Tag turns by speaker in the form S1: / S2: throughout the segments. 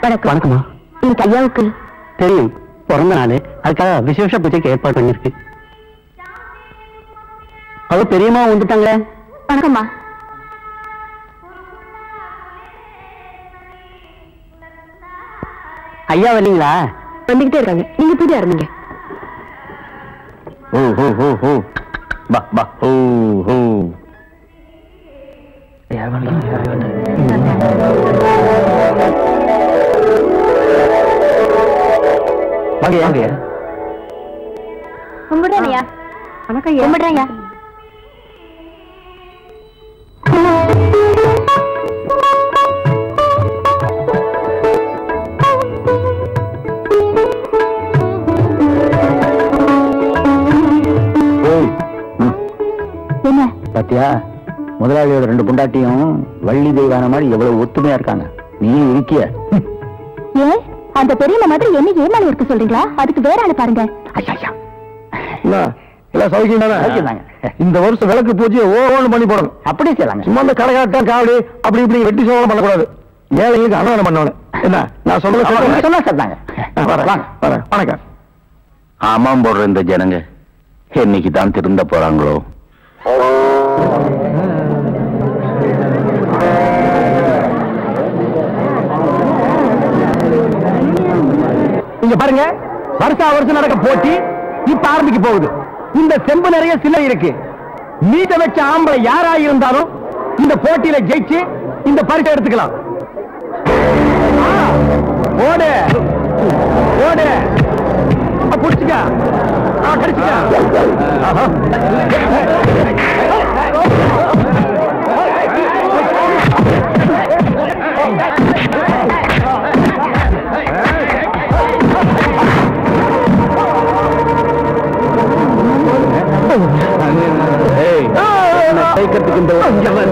S1: வணக்கம்
S2: வணக்கம்மா
S1: இன்னைக்கு ஐயாவுக்கு
S2: தெரியும் பிறந்த நாள் அதுக்காக விசேஷ பூஜைக்கு ஏற்பாடு பண்ணிருக்கு அவ பெரியம்மா வந்துட்டாங்களே
S1: வணக்கம்மா
S2: ஐயா வரலீங்களா
S1: வந்துகிட்டே இருக்காங்க நீங்க பூஜை ஆரம்பிங்க
S2: ஓ ஹோ ஹோ ஹோ பா பா ஹோ ஹோ வாங்க வாங்க
S1: கும்பிடுறேன் ஐயா வணக்கம் கும்பிடுறேன் ஐயா என்ன
S2: பாத்தியா முதலாளியோட ரெண்டு பொண்டாட்டியும் வள்ளி தெய்வான மாதிரி எவ்வளவு ஒத்துமையா இருக்காங்க நீ இருக்கிய
S1: ஏன் அந்த பெரியம்மா மாதிரி என்ன ஏமாளி இருக்க சொல்றீங்களா அதுக்கு வேற ஆளு பாருங்க
S2: எல்லாம் சௌக்கியம் தானே இந்த வருஷம் விளக்கு பூஜையை ஓன்னு பண்ணி போடணும் அப்படி செய்யலாங்க சும்மா இந்த கடைகாட்டம் காவடி அப்படி இப்படி வெட்டி சோழம் பண்ணக்கூடாது ஏழைகளுக்கு அன்னதானம் பண்ணணும் என்ன நான் சொல்ல சொன்னா சரிதாங்க வரேன் வரேன் வணக்கம்
S3: ஆமாம் போடுற இந்த ஜனங்க என்னைக்கு தான் திருந்த போறாங்களோ
S2: இங்க பாருங்க வருஷா வருஷம் நடக்க போட்டி இப்ப ஆரம்பிக்க போகுது இந்த செம்பு நிறைய சிலை இருக்கு மீத வச்ச ஆம்பளை யாரா இருந்தாலும் இந்த போட்டியில ஜெயிச்சு இந்த பரிசை எடுத்துக்கலாம் ஆ, ஓடு ஓடு ஆ, புடிச்சுக்க ஆ, கடிச்சுக்க ஆஹா. ஏய், என்னை ஜெயிக்கிறதுக்கு இந்த ஒரு இங்கவன்.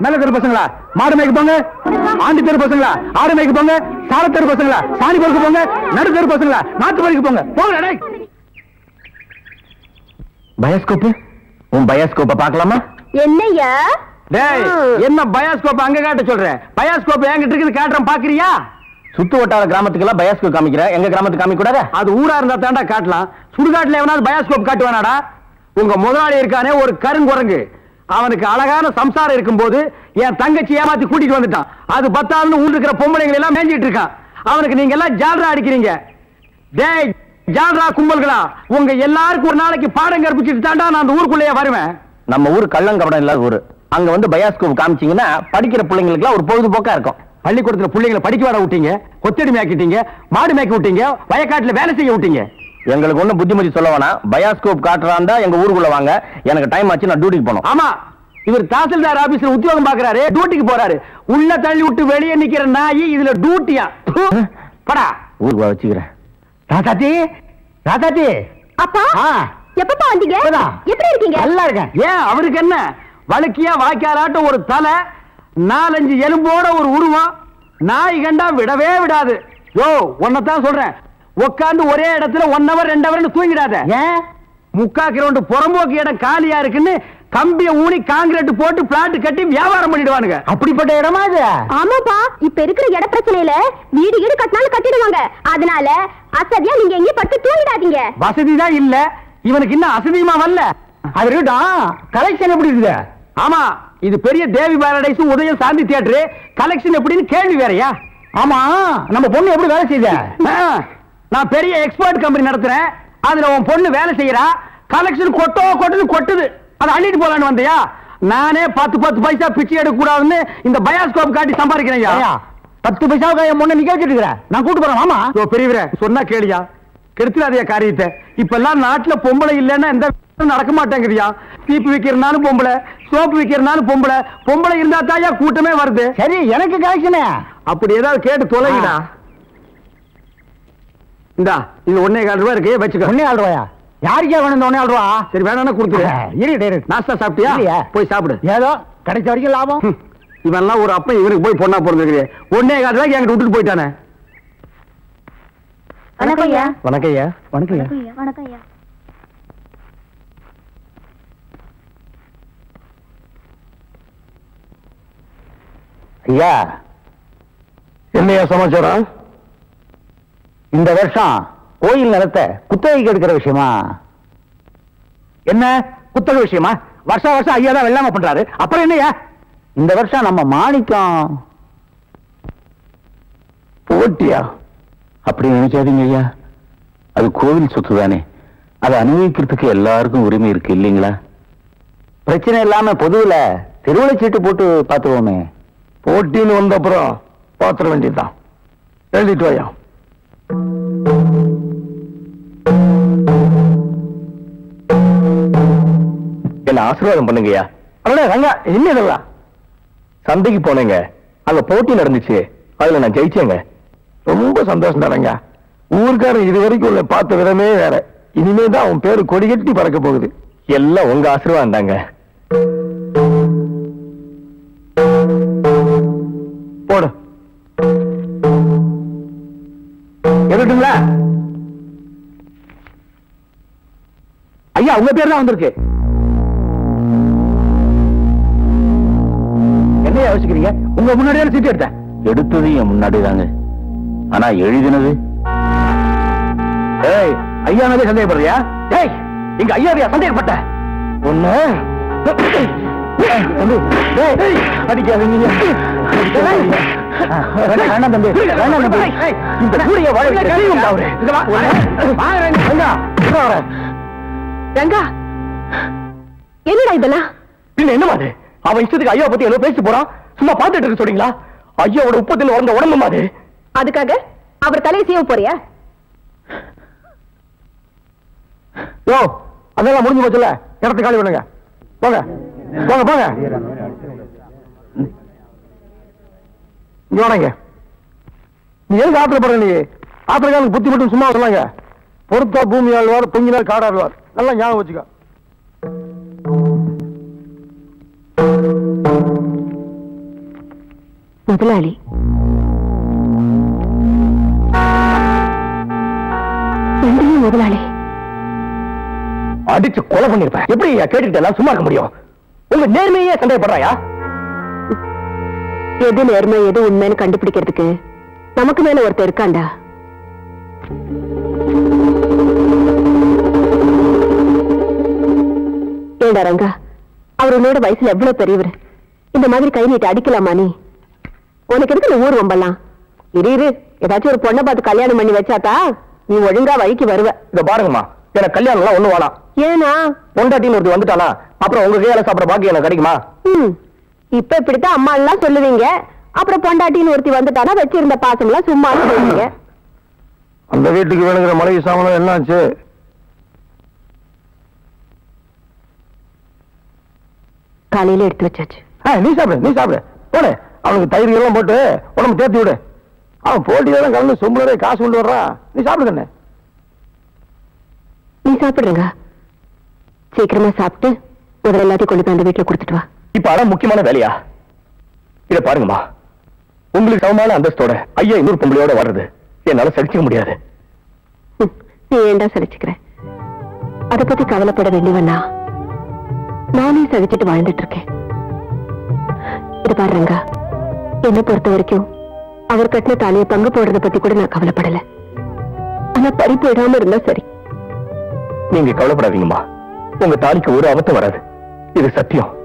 S2: நல்ல தெரு பசங்களா மாடு மேய்க்க போங்க ஆண்டி தெரு பசங்களா ஆடு மேய்க்க போங்க சால தெரு பசங்களா சாணி பொறுக்க போங்க நடு தெரு பசங்களா நாட்டு வரைக்கும் போங்க போங்க டேய். பயாஸ்கோப்பு உன் பயாஸ்கோப்பை பார்க்கலாமா
S1: என்னையா
S2: டேய் என்ன பயாஸ்கோப் அங்க காட்ட சொல்றேன் பயாஸ்கோப் என்கிட்ட இருக்குது காட்டுறேன் பாக்குறியா சுத்து வட்டார கிராமத்துக்கு எல்லாம் பயாஸ்கோப் காமிக்கிற எங்க கிராமத்துக்கு காமிக்க கூடாது அது ஊரா இருந்தா தாண்டா காட்டலாம் சுடுகாட்டுல எவனாவது பயாஸ்கோப் காட்டுவானாடா உங்க முதலாளி இருக்கானே ஒரு கருங்குரங்கு அவனுக்கு அழகான சம்சாரம் இருக்கும்போது என் தங்கச்சி ஏமாத்தி கூட்டிட்டு வந்துட்டான் அது பத்தாதுன்னு ஊர் இருக்கிற பொம்பளைங்களை எல்லாம் மேஞ்சிட்டு இருக்கான் அவனுக்கு நீங்க எல்லாம் ஜால்ரா அடிக்கிறீங்க டேய் ஜால்ரா கும்பல்களா உங்க எல்லாருக்கும் ஒரு நாளைக்கு பாடம் கற்பிச்சுட்டு தாண்டா நான் அந்த ஊருக்குள்ளேயே வருவேன் நம்ம ஊர் கள்ளங்கபடம் இல்லாத ஊரு அங்க வந்து பயாஸ்கோப் காமிச்சீங்கன்னா படிக்கிற பிள்ளைங்களுக்கு ஒரு பொழுதுபோக்கா இருக்கும் பள்ளிக்கூடத்துல பிள்ளைங்களை படிக்க வர விட்டீங்க கொத்தடி மேய்க்கிட்டீங்க மாடு மேய்க்க விட்டீங்க வயக்காட்டுல வேலை செய்ய விட்டீங்க எங்களுக்கு ஒண்ணு புத்திமதி சொல்ல வேணாம் பயாஸ்கோப் காட்டுறாண்டா எங்க ஊருக்குள்ள வாங்க எனக்கு டைம் ஆச்சு நான் டியூட்டிக்கு போனோம் ஆமா இவர் தாசில்தார் ஆபீஸ்ல உத்தியோகம் பாக்குறாரு டியூட்டிக்கு போறாரு உள்ள தள்ளி விட்டு வெளியே நிக்கிற நாய் இதுல டியூட்டியா படா ஊருக்கு வச்சுக்கிறேன் ராதாத்தி ராதாத்தி
S1: அப்பா
S2: ஆ.
S1: எப்பப்பா வந்தீங்க
S2: இப்பதான்.
S1: எப்படி இருக்கீங்க
S2: நல்லா இருக்கேன் ஏன் அவருக்கு என்ன வழுக்கியா வாய்க்காலாட்டம் ஒரு தலை நாலஞ்சு எலும்போட ஒரு உருவம் நாய் கண்டா விடவே விடாது யோ உன்னைத்தான் சொல்றேன் உட்காந்து ஒரே இடத்துல ஒன் ஹவர் ரெண்டு ஹவர் தூங்கிடாத ஏன் முக்கா கிரவுண்ட் புறம்போக்கு இடம் காலியா இருக்குன்னு கம்பிய ஊனி காங்கிரீட் போட்டு பிளாட் கட்டி வியாபாரம் பண்ணிடுவானுங்க அப்படிப்பட்ட இடமா இது
S1: ஆமாப்பா இப்ப இருக்கிற இட பிரச்சனையில வீடு வீடு கட்டினாலும் கட்டிடுவாங்க அதனால அசதியா நீங்க எங்கேயும் படுத்து தூங்கிடாதீங்க
S2: வசதி தான் இல்ல இவனுக்கு இன்னும் அசதியுமா வரல அது இருக்கட்டும் கலெக்ஷன் எப்படி இருக்குது ஆமா இது பெரிய தேவி பாரடைஸ் உதயம் சாந்தி தியேட்டர் கலெக்ஷன் எப்படின்னு கேள்வி வேறயா ஆமா நம்ம பொண்ணு எப்படி வேலை செய்யுத நான் பெரிய எக்ஸ்போர்ட் கம்பெனி நடத்துறேன் அதுல உன் பொண்ணு வேலை செய்யறா கலெக்ஷன் கொட்டோ கொட்டுது கொட்டுது அதை அள்ளிட்டு போலான்னு வந்தியா நானே பத்து பத்து பைசா பிச்சை எடுக்க கூடாதுன்னு இந்த பயாஸ்கோப் காட்டி சம்பாதிக்கிறேன் பத்து பைசாவுக்கு என் முன்ன நிக்க வச்சிட்டு நான் கூட்டு போறேன் மாமா பெரியவரே சொன்னா கேளியா கெடுத்துடாதே காரியத்தை இப்ப எல்லாம் நாட்டுல பொம்பளை இல்லைன்னா எந்த வேலையும் நடக்க மாட்டேங்குதியா சீப்பு விக்கிறனாலும் பொம்பளை சோப்பு விக்கிறனாலும் பொம்பளை பொம்பளை இருந்தா தாயா கூட்டமே வருது சரி எனக்கு கலெக்ஷனே அப்படி ஏதாவது கேட்டு தொலைங்கடா இந்தா இது ஒன்னே கால் ரூபாய் இருக்கு வச்சுக்க ஒன்னே கால் ரூபாயா யாருக்கே வேணும் இந்த ஒன்னே கால் ரூபா சரி வேணா கொடுத்துரு இருக்கு இருக்கு நாஸ்தா சாப்பிட்டியா போய் சாப்பிடு ஏதோ கிடைச்ச வரைக்கும் லாபம் இவன்லாம் ஒரு அப்பன் இவனுக்கு போய் பொண்ணா பிறந்திருக்கிறே ஒன்னே கால் ரூபாய்க்கு என்கிட்ட விட்டுட்டு போயிட்டானே
S1: வணக்கம் ஐயா
S2: வணக்கம் ஐயா வணக்கம் ஐயா
S1: வணக்கம் ஐயா
S2: ஐயா என்னையா சமாச்சாரம் இந்த வருஷம் கோயில் நிலத்தை குத்தகைக்கு எடுக்கிற விஷயமா என்ன குத்தகை விஷயமா வருஷம் வருஷம் ஐயா தான் வெள்ளாம பண்றாரு அப்புறம் என்னையா இந்த வருஷம் நம்ம மாணிக்கம் போட்டியா
S3: அப்படி நினைக்காதீங்க ஐயா அது கோவில் சொத்து தானே அதை அனுபவிக்கிறதுக்கு எல்லாருக்கும் உரிமை இருக்கு இல்லைங்களா
S2: பிரச்சனை இல்லாம பொதுவுல திருவிழை சீட்டு போட்டு பாத்துருவோமே போட்டின்னு வந்த அப்புறம் பாத்திர வேண்டியதுதான் எழுதிட்டு வாயா
S3: என்ன ஆசீர்வாதம் பண்ணுங்கய்யா
S2: அடடே ரங்கா என்ன இதெல்லாம்
S3: சந்தைக்கு போனேங்க அங்க போட்டி நடந்துச்சு அதுல நான் ஜெயிச்சேங்க
S2: ரொம்ப சந்தோஷம் தரங்க ஊர்க்காரன் இது வரைக்கும் உள்ள பார்த்த விதமே வேற இனிமே தான் அவன் பேரு கொடி கட்டி பறக்க போகுது
S3: எல்லாம் உங்க ஆசீர்வாதம் தாங்க
S2: போடு எதுட்டுங்களா ஐயா உங்க பேர் தான் வந்திருக்கு என்ன யோசிக்கிறீங்க உங்க முன்னாடியே சீட்டு எடுத்தேன்
S3: எடுத்தது என் முன்னாடி தாங்க ஆனா எழுதினது
S2: ஏய் ஐயா மேலே சந்தேகப்படுறியா ஏய் எங்க ஐயாவையா சந்தேகப்பட்ட ஒண்ணு தம்பி டேய் அடிக்காதீங்க வேணாம் தம்பி வேணாம் தம்பி இந்த கூடைய வாழ வைக்கிற தெய்வம் அவரு இங்க வா வாங்க ரங்கா இங்க வர
S1: ரங்கா என்னடா இதெல்லாம்
S2: பின்ன என்ன மாதிரி அவன் இஷ்டத்துக்கு ஐயா பத்தி ஏதோ பேசி போறான் சும்மா பார்த்துட்டு இருக்க சொல்றீங்களா ஐயாவோட உப்பத்தில் வளர்ந்த உடம்பு மாதிரி
S1: அதுக்காக அவர் தலையை சீவ போறியா
S2: யோ அதெல்லாம் முடிஞ்சு போச்சுல இடத்த காலி பண்ணுங்க போங்க போங்க போங்க இங்க வாடங்க நீ எதுக்கு ஆத்திர போற நீ ஆத்திரக்காரனுக்கு புத்தி மட்டும் சும்மா வரலாங்க பொறுத்தா பூமி ஆழ்வார் பொங்கினார் காடாழ்வார் நல்லா ஞாபகம் வச்சுக்கோ
S1: முதலாளி ரெண்டையும் முதலாளி
S2: அடிச்சு கொலை பண்ணிருப்பேன் எப்படி ஐயா கேட்டுக்கிட்டு எல்லாம் சும்மா இருக்க முடியும் உங்க நேர்மையே சந்தேகப்படுறாயா
S1: எது நேர்மை எது உண்மைன்னு கண்டுபிடிக்கிறதுக்கு நமக்கு மேல ஒருத்தர் இருக்காண்டா ஏண்டா ரங்கா அவர் உன்னோட வயசுல எவ்வளவு பெரியவர் இந்த மாதிரி கை நீட்டி அடிக்கலாமா நீ உனக்கு எதுக்கு இந்த ஊர் வம்பலாம் இரு இரு ஏதாச்சும் ஒரு பொண்ணை பார்த்து கல்யாணம் பண்ணி வச்சாத்தா நீ ஒழுங்கா வழிக்கு வருவ
S2: இத பாருங்கம்மா எனக்கு கல்யாணம் எல்லாம் ஒண்ணு வேணாம்
S1: ஏனா
S2: பொண்டாட்டின்னு ஒருத்தி வந்துட்டானா அப்புறம் உங்க கையால சாப்பிட பாக்கி எனக்கு கிடைக்குமா
S1: ம் இப்ப இப்படித்தான் அம்மா எல்லாம் சொல்லுவீங்க அப்புறம் பொண்டாட்டின்னு ஒருத்தி வந்துட்டானா வச்சிருந்த பாசம் எல்லாம் சும்மா சொல்லுவீங்க
S2: அந்த வீட்டுக்கு வேணுங்கிற மளிகை சாமான் என்னாச்சு
S1: காலையில எடுத்து வச்சாச்சு
S2: நீ சாப்பிடு நீ சாப்பிடு போடு அவனுக்கு தயிர் எல்லாம் போட்டு உடம்பு தேத்தி விடு அவன் போட்டியெல்லாம் கலந்து சொம்பளரே காசு கொண்டு வர்றான் நீ சாப்பிடு கண்ணு
S1: நீ சாப்பிடுறங்க சீக்கிரமா சாப்பிட்டு முதல்ல எல்லாத்தையும் கொண்டு போய் அந்த வீட்டுல கொடுத்துட்டு வா
S2: இப்ப அதான் முக்கியமான வேலையா இத பாருங்கம்மா உங்களுக்கு சமமான அந்தஸ்தோட ஐயா இன்னொரு பொம்பளையோட வர்றது என்னால சகிச்சுக்க முடியாது
S1: ம், நீ ஏண்டா சலிச்சுக்கிற அத பத்தி கவலைப்பட வேண்டியவனா நானே சகிச்சுட்டு வாழ்ந்துட்டு இருக்கேன் இது பாருங்க என்ன பொறுத்த வரைக்கும் அவர் கட்டின தாலியை பங்கு போடுறத பத்தி கூட நான் கவலைப்படல ஆனா பறி போயிடாம இருந்தா சரி
S2: நீங்க கவலைப்படாதீங்கம்மா உங்க தாலிக்கு ஒரு அபத்தம் வராது இது சத்தியம்